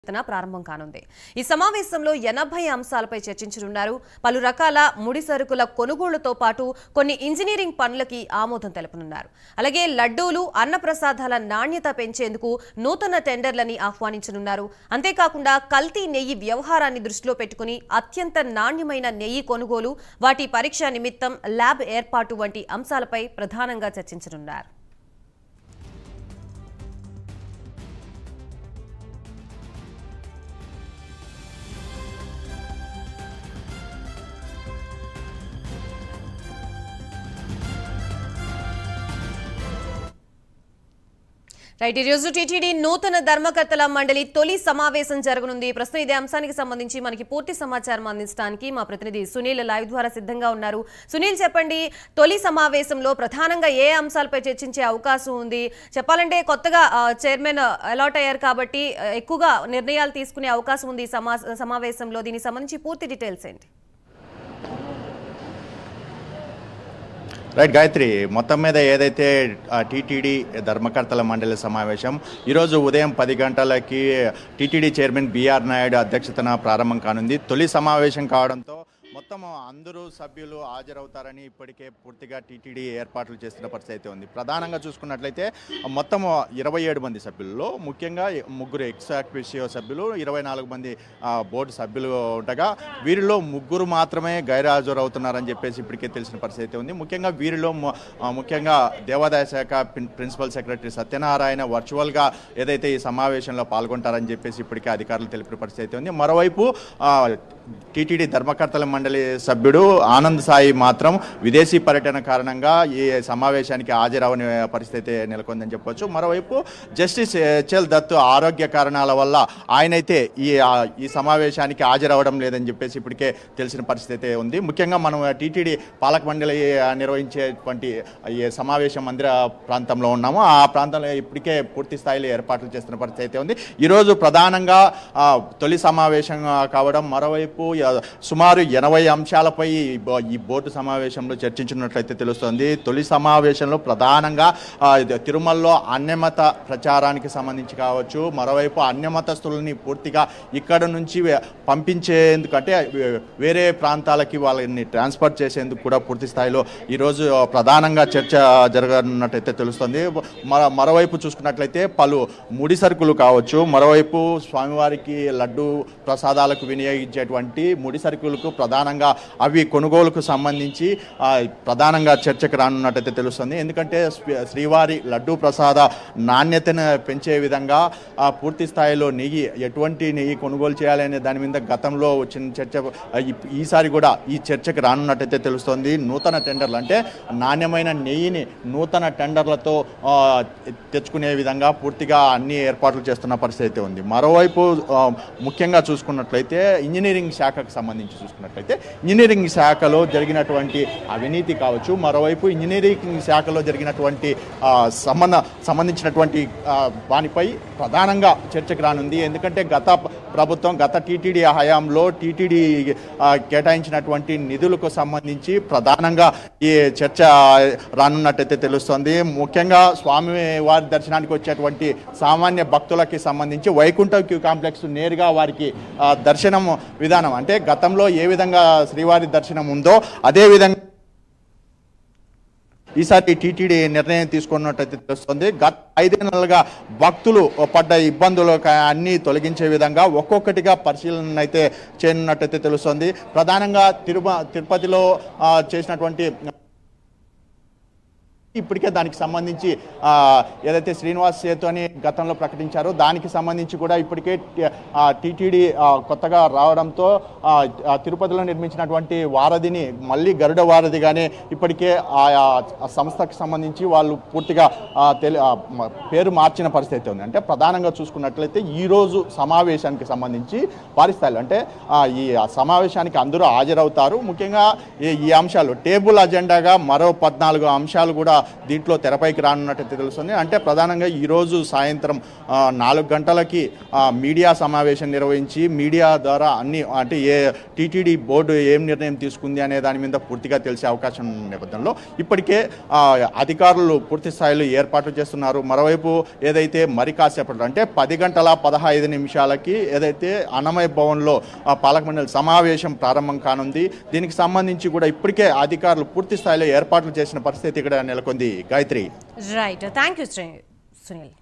తన ప్రారంభం కానుంది ఈ సమావేశంలో ఎనభై అంశాలపై చర్చించనున్నారు పలు రకాల ముడి సరుకుల కొనుగోళ్లతో పాటు కొన్ని ఇంజనీరింగ్ పనులకి ఆమోదం తెలపనున్నారు అలాగే లడ్డూలు అన్నప్రసాదాల నాణ్యత పెంచేందుకు నూతన టెండర్లని ఆహ్వానించనున్నారు అంతేకాకుండా కల్తీ నెయ్యి వ్యవహారాన్ని దృష్టిలో పెట్టుకుని అత్యంత నాణ్యమైన నెయ్యి కొనుగోలు వాటి పరీక్ష నిమిత్తం ల్యాబ్ ఏర్పాటు వంటి అంశాలపై ప్రధానంగా చర్చించనున్నారు రైట్ ఈ రోజు టీటీడీ నూతన ధర్మకర్తల మండలి తొలి సమావేశం జరగనుంది ప్రస్తుతం ఇదే అంశానికి సంబంధించి మనకి పూర్తి సమాచారం అందించడానికి మా ప్రతినిధి సునీల్ లైవ్ ద్వారా సిద్ధంగా ఉన్నారు సునీల్ చెప్పండి తొలి సమావేశంలో ప్రధానంగా ఏ అంశాలపై చర్చించే అవకాశం ఉంది చెప్పాలంటే కొత్తగా ఆ, చైర్మన్ అలాట్ అయ్యారు కాబట్టి ఆ, ఎక్కువగా నిర్ణయాలు తీసుకునే అవకాశం ఉంది ఈ సమా సమావేశంలో దీనికి సంబంధించి పూర్తి డీటెయిల్స్ ఏంటి రైట్ గాయత్రి మొత్తం మీద ఏదైతే టీటీడీ ధర్మకర్తల మండలి సమావేశం ఈరోజు ఉదయం పది గంటలకి టీటీడీ చైర్మన్ బీఆర్ నాయుడు అధ్యక్షతన ప్రారంభం కానుంది తొలి సమావేశం కావడంతో మొత్తం అందరూ సభ్యులు హాజరవుతారని ఇప్పటికే పూర్తిగా టీటీడీ ఏర్పాట్లు చేస్తున్న పరిస్థితి అయితే ఉంది ప్రధానంగా చూసుకున్నట్లయితే మొత్తం ఇరవై ఏడు మంది సభ్యుల్లో ముఖ్యంగా ముగ్గురు ఎక్స్ అక్విషియో సభ్యులు ఇరవై నాలుగు మంది ఆ, బోర్డు సభ్యులు ఉండగా వీరిలో ముగ్గురు మాత్రమే గైర్హాజరవుతున్నారని చెప్పేసి ఇప్పటికే తెలిసిన పరిస్థితి అయితే ఉంది ముఖ్యంగా వీరిలో ము- ఆ, ముఖ్యంగా దేవాదాయ శాఖ ప్రిన్- ప్రిన్సిపల్ సెక్రటరీ సత్యనారాయణ వర్చువల్గా ఏదైతే ఈ సమావేశంలో పాల్గొంటారని చెప్పేసి ఇప్పటికే అధికారులు తెలిపిన పరిస్థితి అయితే ఉంది మరోవైపు ఆ, టీటీడీ ధర్మకర్తల మండలి సభ్యుడు ఆనంద్ సాయి మాత్రం విదేశీ పర్యటన కారణంగా ఈ సమావేశానికి హాజరవని పరిస్థితి నెలకొందని చెప్పొచ్చు మరోవైపు జస్టిస్ హెచ్ఎల్ దత్ ఆరోగ్య కారణాల వల్ల ఆయనైతే ఈ ఆ, ఈ సమావేశానికి హాజరవడం లేదని చెప్పేసి ఇప్పటికే తెలిసిన పరిస్థితి ఉంది ముఖ్యంగా మనం టీటీడీ పాలక మండలి ఆ, నిర్వహించేటువంటి ఈ సమావేశం మందిర ప్రాంతంలో ఉన్నాము ఆ ప్రాంతంలో ఇప్పటికే పూర్తి స్థాయిలో ఏర్పాట్లు చేస్తున్న పరిస్థితి అయితే ఉంది ఈరోజు ప్రధానంగా ఆ, తొలి సమావేశం కావడం మరోవైపు ఆ, సుమారు ఎనభై అంశాలపై ఈ బో- ఈ బోర్డు సమావేశంలో చర్చించినట్లయితే తెలుస్తోంది తొలి సమావేశంలో ప్రధానంగా ఆ, ఇది తిరుమలలో అన్యమత ప్రచారానికి సంబంధించి కావచ్చు మరోవైపు అన్యమతస్తులని పూర్తిగా ఇక్కడ నుంచి వే- పంపించేందుకు అంటే వే- వేరే ప్రాంతాలకి వాళ్ళని ట్రాన్స్ఫర్ చేసేందుకు కూడా పూర్తి స్థాయిలో ఈరోజు ప్రధానంగా చర్చ జరగనున్నట్టయితే తెలుస్తుంది మర మరోవైపు చూసుకున్నట్లయితే పలు ముడి సరుకులు కావచ్చు మరోవైపు స్వామివారికి లడ్డు ప్రసాదాలకు వినియోగించేటువంటి ముడి సరుకులకు ప్రధానంగా అవి కొనుగోలుకు సంబంధించి ఆ, ప్రధానంగా చర్చకు రానున్నట్టయితే తెలుస్తుంది ఎందుకంటే శ్రీ- శ్రీవారి లడ్డు ప్రసాద నాణ్యతను పెంచే విధంగా ఆ, పూర్తి స్థాయిలో నెయ్యి ఎటువంటి నెయ్యి కొనుగోలు చేయాలనే దాని మీద గతంలో వచ్చిన చర్చ ఆ, ఈ- ఈసారి కూడా ఈ చర్చకు రానున్నట్టయితే తెలుస్తుంది నూతన టెండర్లు అంటే నాణ్యమైన నెయ్యిని నూతన టెండర్లతో ఆ, తెచ్చుకునే విధంగా పూర్తిగా అన్ని ఏర్పాట్లు చేస్తున్న పరిస్థితి అయితే ఉంది మరోవైపు ఆ, ముఖ్యంగా చూసుకున్నట్లయితే ఇంజనీరింగ్ శాఖకు సంబంధించి చూసుకున్నట్లయితే ఇంజనీరింగ్ శాఖలో జరిగినటువంటి అవినీతి కావచ్చు మరోవైపు ఇంజనీరింగ్ శాఖలో జరిగినటువంటి ఆ, సంబంధ సంబంధించినటువంటి ఆ, దానిపై ప్రధానంగా చర్చకు రానుంది ఎందుకంటే గత ప్రభుత్వం గత టీటీడీ హయాంలో టీటీడీ కేటాయించినటువంటి నిధులకు సంబంధించి ప్రధానంగా ఈ చర్చ రానున్నట్టయితే తెలుస్తోంది ముఖ్యంగా స్వామి వారి దర్శనానికి వచ్చేటువంటి సామాన్య భక్తులకి సంబంధించి వైకుంఠ క్యూ కాంప్లెక్స్ నేరుగా వారికి ఆ, దర్శనం విధానం అంటే గతంలో ఏ విధంగా శ్రీవారి దర్శనం ఉందో అదే విధంగా ఈసారి టీటీడీ నిర్ణయం తీసుకున్నట్టయితే తెలుస్తుంది గత ఐదు నెలలుగా భక్తులు పడ్డ ఇబ్బందులు క- అన్నీ తొలగించే విధంగా ఒక్కొక్కటిగా పరిశీలన అయితే చేయనున్నట్టయితే తెలుస్తుంది ప్రధానంగా తిరుమ తిరుపతిలో ఆ, చేసినటువంటి ఇప్పటికే దానికి సంబంధించి ఆ, ఏదైతే శ్రీనివాస్ సేతు అని గతంలో ప్రకటించారో దానికి సంబంధించి కూడా ఇప్పటికే టీటీడీ కొత్తగా రావడంతో ఆ, ఆ తిరుపతిలో నిర్మించినటువంటి వారధిని మళ్ళీ గరుడ వారధిగానే ఇప్పటికే ఆ ఆ సంస్థకు సంబంధించి వాళ్ళు పూర్తిగా ఆ, తెలి ఆ, మ- పేరు మార్చిన పరిస్థితి ఉంది అంటే ప్రధానంగా చూసుకున్నట్లయితే ఈ రోజు సమావేశానికి సంబంధించి భారీ స్థాయిలో అంటే ఆ, ఈ ఆ సమావేశానికి అందరూ హాజరవుతారు ముఖ్యంగా ఈ ఈ అంశాలు టేబుల్ అజెండాగా మరో పద్నాలుగు అంశాలు కూడా దీంట్లో తెరపైకి రానున్నట్టు తెలుస్తుంది అంటే ప్రధానంగా ఈరోజు సాయంత్రం ఆ, నాలుగు గంటలకి ఆ, మీడియా సమావేశం నిర్వహించి మీడియా ద్వారా అన్ని అంటే ఏ టీటీడీ బోర్డు ఏం నిర్ణయం తీసుకుంది అనే దాని మీద పూర్తిగా తెలిసే అవకాశం ఉన్న నేపథ్యంలో ఇప్పటికే ఆ, అధికారులు పూర్తి స్థాయిలో ఏర్పాట్లు చేస్తున్నారు మరోవైపు ఏదైతే మరి కాసేపట్లో అంటే పది గంటల పదహైదు నిమిషాలకి ఏదైతే అన్నమయ్య భవన్లో ఆ, పాలక మండలి సమావేశం ప్రారంభం కానుంది దీనికి సంబంధించి కూడా ఇప్పటికే అధికారులు పూర్తి స్థాయిలో ఏర్పాట్లు చేసిన పరిస్థితి ఇక్కడ నెలకొంది Gayatri right thank you Sunil